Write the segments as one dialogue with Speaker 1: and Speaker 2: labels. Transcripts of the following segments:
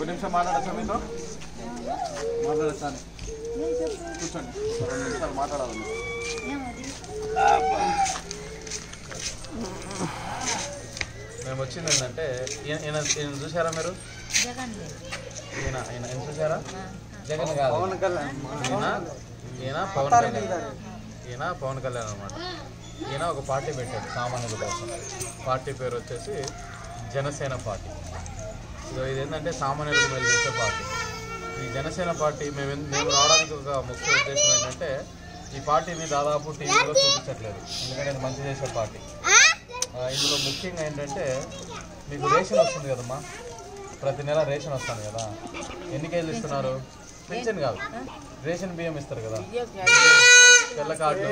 Speaker 1: నిమిషం మాట్లాడచ్చా మీతో మాట్లాడచ్చా అని కూర్చోండి ఒక రెండు నిమిషాలు మాట్లాడాలి మీతో. మేము వచ్చింది ఏంటంటే ఈయన ఈయన ఈయన చూసారా మీరు ఈయన ఈయన ఈయన చూసారా జగన్ కాదు ఈయన ఈయన పవన్ కళ్యాణ్ ఈయన పవన్ కళ్యాణ్ అనమాట ఈయన ఒక పార్టీ పెట్టాడు సామాన్యుల కోసం పార్టీ పేరు వచ్చేసి జనసేన పార్టీ సో ఇది ఏంటంటే సామాన్యులకు మేలు చేసే పార్టీ ఈ జనసేన పార్టీ మేము ఎన్- మేము రావడానికి ఒక ముఖ్య ఉద్దేశం ఏంటంటే ఈ పార్టీని దాదాపు టీవీలో చూపించట్లేదు ఎందుకంటే ఇది మంచి చేసే పార్టీ ఆ, ఇందులో ముఖ్యంగా ఏంటంటే మీకు రేషన్ వస్తుంది కదమ్మా ప్రతి నెల రేషన్ వస్తుంది కదా ఎన్ని కేజీలు ఇస్తున్నారు పెన్షన్ కాదు రేషన్ బియ్యం ఇస్తారు కదా తెల్ల కార్డు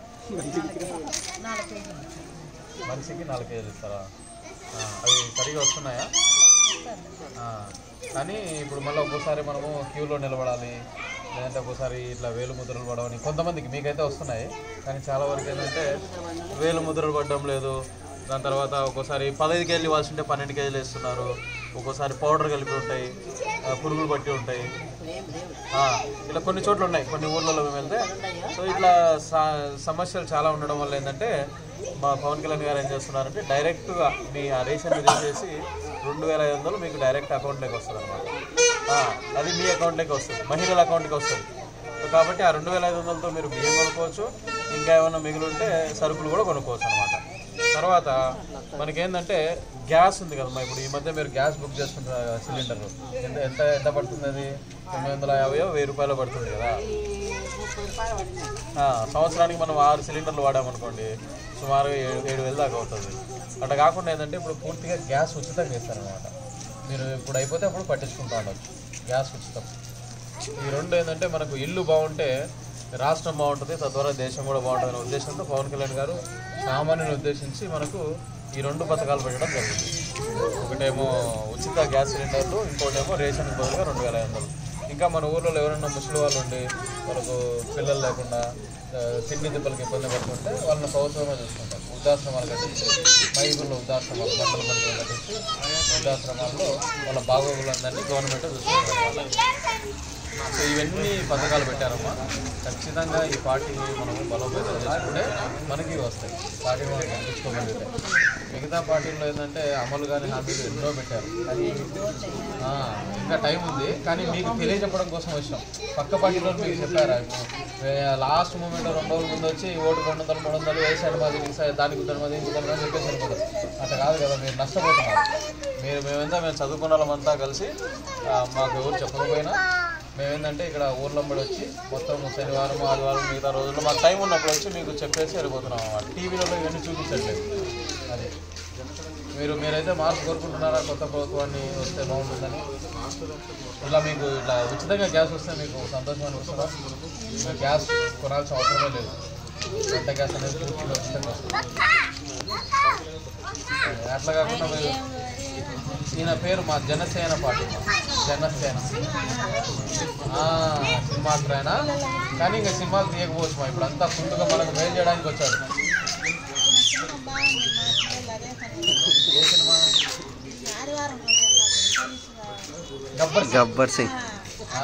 Speaker 1: మనిషికి నాలుగు కేజీలు ఇస్తారా ఆ, అవి సరిగా వస్తున్నాయా ఆ, కానీ ఇప్పుడు మళ్ళీ ఒక్కోసారి మనము క్యూలో నిలబడాలి లేదంటే ఒక్కోసారి ఇట్లా వేలు ముద్రలు పడవని కొంతమందికి మీకైతే వస్తున్నాయి కానీ చాలా వరకు ఏంటంటే వేలు ముద్రలు పడడం లేదు దాని తర్వాత ఒక్కోసారి పదహైదు కేజీలు ఇవ్వాల్సి ఉంటే పన్నెండు కేజీలు వేస్తున్నారు ఒక్కోసారి పౌడర్ కలిపి ఉంటాయి ఆ, పురుగులు పట్టి ఉంటాయి ఆ, ఇట్లా కొన్ని చోట్ల ఉన్నాయి కొన్ని ఊర్లలో మేము వెళ్తే సో ఇట్లా స- సమస్యలు చాలా ఉండడం వల్ల ఏంటంటే మా పవన్ కళ్యాణ్ గారు ఏం చేస్తున్నారంటే డైరెక్ట్గా మీ ఆ రేషన్ తీసేసి రెండు వేల ఐదు వందలు మీకు డైరెక్ట్ అకౌంట్లోకి వస్తుంది అనమాట అది మీ అకౌంట్లోకి వస్తుంది మహిళల అకౌంట్కి వస్తుంది సో కాబట్టి ఆ రెండు వేల ఐదు వందలతో మీరు బియ్యం కొనుక్కోవచ్చు ఇంకా ఏమైనా మిగిలి ఉంటే సరుకులు కూడా కొనుక్కోవచ్చు అనమాట తర్వాత మనకేంటంటే గ్యాస్ ఉంది కదమ్మా ఇప్పుడు ఈ మధ్య మీరు గ్యాస్ బుక్ చేసుకుంటున్నారు కదా సిలిండర్ ఎంత ఎంత ఎంత పడుతుంది అది తొమ్మిది వందల యాభై వెయ్యి రూపాయలు పడుతుంది కదా ఆ, సంవత్సరానికి మనం ఆరు సిలిండర్లు వాడామనుకోండి సుమారుగా ఏడు ఏడు వేలు దాకా అవుతుంది అట్లా కాకుండా ఏంటంటే ఇప్పుడు పూర్తిగా గ్యాస్ ఉచితంగా ఇస్తారనమాట మీరు ఇప్పుడు అయిపోతే అప్పుడు పట్టించుకుంటూ ఉండొచ్చు గ్యాస్ ఉచితం ఈ రెండు ఏంటంటే మనకు ఇల్లు బాగుంటే రాష్ట్రం బాగుంటుంది తద్వారా దేశం కూడా బాగుంటుంది అనే ఉద్దేశంతో పవన్ కళ్యాణ్ గారు సామాన్యుని ఉద్దేశించి మనకు ఈ రెండు పథకాలు పెట్టడం జరిగింది ఒకటేమో ఉచిత గ్యాస్ సిలిండర్లు ఇంకోటేమో రేషన్ బదులుగా రెండు వేల ఐదు వందలు ఇంకా మన ఊర్లో ఎవరైనా ముసలి వాళ్ళు ఉండి వాళ్ళకు పిల్లలు లేకుండా ఆ, తిండి దిబ్బలకి ఇబ్బంది పడుతుంటే వాళ్ళని ప్రభుత్వమే చూసుకుంటారు వృద్ధాశ్రమాలు కట్టించి మైగుల్లో వృద్ధాశ్రమాలు మండల మండలం కట్టించి వృద్ధాశ్రమాల్లో వాళ్ళ బాగోగులందరినీ గవర్నమెంట్ చూసుకుంటారు సో ఇవన్నీ పథకాలు పెట్టారమ్మా ఖచ్చితంగా ఈ పార్టీని మనము బలోపేతం చేసుకుంటే మనకి వస్తాయి పార్టీని మనం గెలిపించుకోగలిగితే మిగతా పార్టీల్లో ఏంటంటే అమలు కానీ హామీలు ఎన్నో పెట్టారు కానీ ఆ, ఇంకా టైం ఉంది కానీ మీకు తెలియజెప్పడం కోసం వచ్చాం పక్క పార్టీలో మీకు చెప్పారా లాస్ట్ మూమెంట్ రెండు రోజుల ముందు వచ్చి ఓటు రెండు వందలు మూడు వందలు వేసాడు మాది ఈసారి దానికి ఉద్దరు మాది ఇంకొక అని చెప్పేసి అనుకోలేదు అట్లా కాదు కదా మీరు నష్టపోతున్నారు మీరు మేమంతా మేము చదువుకున్న వాళ్ళమంతా కలిసి ఆ, మాకు ఎవరు చెప్పకపోయినా మేమేంటంటే ఇక్కడ ఊర్లంబడి వచ్చి మొత్తం శనివారం ఆదివారం మిగతా రోజుల్లో మాకు టైం ఉన్నప్పుడు వచ్చి మీకు చెప్పేసి వెళ్ళిపోతున్నాం అన్నమాట టీవీలలో ఇవన్నీ చూపించట్లేదు అది మీరు మీరైతే మార్పు కోరుకుంటున్నారా కొత్త ప్రభుత్వాన్ని వస్తే బాగుంటుందని ఇలా మీకు ఇట్లా ఉచితంగా గ్యాస్ వస్తే మీకు సంతోషం అనిపిస్తుందా మీకు గ్యాస్ కొనాల్సిన అవసరమే లేదు వంట గ్యాస్ అనేది పూర్తిగా ఉచితంగా వస్తుంది అట్లా కాకుండా మీరు ఈయన పేరు మా జనసేన పార్టీ జనసేన ఆ, సినిమా యాక్టరేనా కానీ ఇంకా సినిమాలు తీయకపోవచ్చు మా ఇప్పుడు అంతా ఫుల్గా మనకు మెయిల్ చేయడానికి వచ్చాడు ఏ సినిమా గబ్బర్ సింగ్.
Speaker 2: గబ్బర్ సింగ్
Speaker 1: ఆ,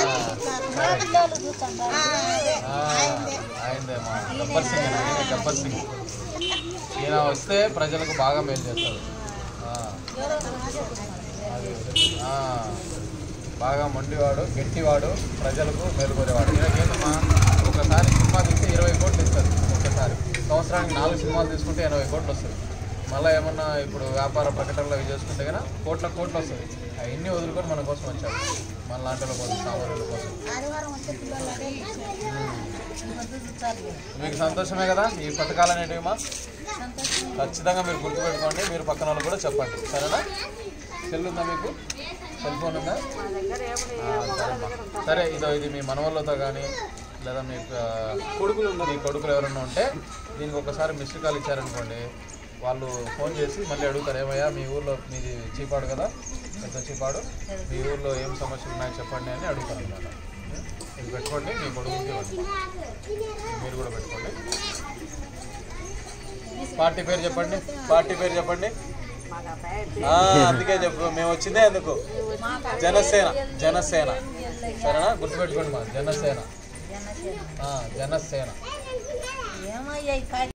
Speaker 1: ఆ, ఆయనదే మా గబ్బర్ సింగ్ ఆయన, ఆయనే గబ్బర్ సింగ్ ఈయన వస్తే ప్రజలకు బాగా మేలు చేస్తారు ఆ. అది, ఆ, బాగా మొండివాడు గట్టివాడు ప్రజలకు మేలుకొరేవాడు ఈయనకేంటమ్మా ఒకసారి సినిమా తీస్తే ఇరవై కోట్లు ఇస్తారు ఒకసారి సంవత్సరానికి నాలుగు సినిమాలు తీసుకుంటే ఎనభై కోట్లు వస్తుంది మళ్ళీ ఏమన్నా ఇప్పుడు వ్యాపార ప్రకటనలు అవి చేసుకుంటే కన్నా కోట్ల కోట్లు వస్తుంది అవన్నీ వదులుకొని మన కోసం వచ్చాడు మన లాంటి వాళ్ళ కోసం సామాన్యుల కోసం మీకు సంతోషమే కదా ఈ పథకాలు అనేటివి మా ఖచ్చితంగా మీరు గుర్తుపెట్టుకోండి మీరు పక్కన వాళ్ళు కూడా చెప్పండి సరేనా సెల్ ఉందా మీకు సెల్ ఫోన్ ఉందా ఆ, సరేమ్మా. సరే ఇదో ఇది మీ మనవళ్ళతో కానీ లేదా మీ ఆ, కొడుకులు ఉన్న మీ కొడుకులు ఎవరైనా ఉంటే దీనికి ఒకసారి మిస్డ్ కాల్ ఇచ్చారనుకోండి వాళ్ళు ఫోన్ చేసి మళ్ళీ అడుగుతారు ఏమయ్యా మీ ఊర్లో మీది చీపాడు కదా పెద్ద చీపాడు మీ ఊర్లో ఏం సమస్యలు ఉన్నాయో చెప్పండి అని అడుగుతారు అనమాట ఇది పెట్టుకోండి మీ కొడుకుకి ఇవ్వండి మీరు కూడా పెట్టుకోండి పార్టీ పేరు చెప్పండి పార్టీ పేరు చెప్పండి ఆ, అందుకే చెప్పు మేము వచ్చిందే ఎందుకు జనసేన జనసేన సరేనా గుర్తుపెట్టుకోండి మా జనసేన ఆ, జనసేన
Speaker 2: ఏమయ్యా ఈ